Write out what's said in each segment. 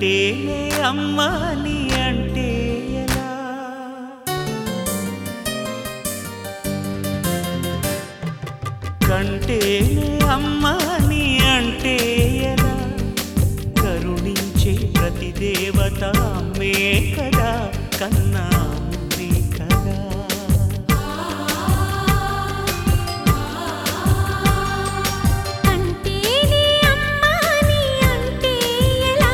కంటేనే అమ్మా నీ అంటే ఎలా కంటేనే అమ్మా నీ అంటే ఎలా కరుణించే ప్రతి దేవత అమ్మే కదా కన్నా అమ్మే కదా కంటేనే అమ్మా నీ అంటే ఎలా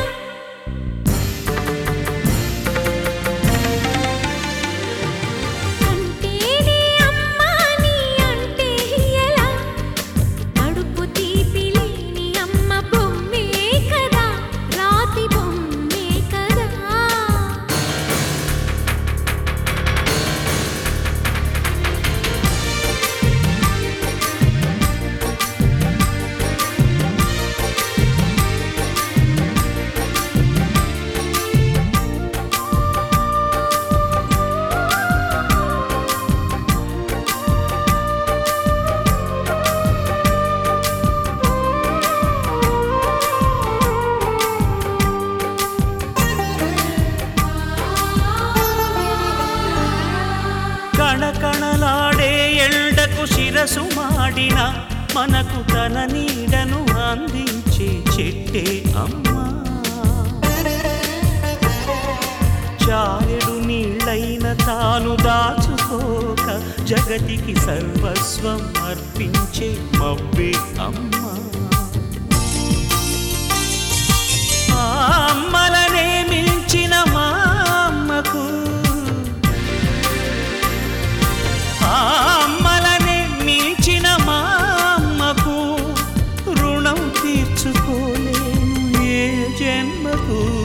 కంటేనే అమ్మా నీ అంటే ఎలా కడుపు తీపి లేని అమ్మ బొమ్మే కదా రాతి బొమ్మే కదా కణకణలాడే ఎల్డకు శిరసు మాడిన మనకు తన నీడను అందించే చెట్టే అమ్మా చారెడు నీళ్ళైన తాను దాచుకోక జగతికి సర్వస్వం అర్పించే మబ్బే అమ్మా ఆ అమ్మలనే మించిన మా అమ్మకు ఆ అమ్మలనే మించిన మా అమ్మకు రుణం తీర్చుకోలేను ఏ జన్మకు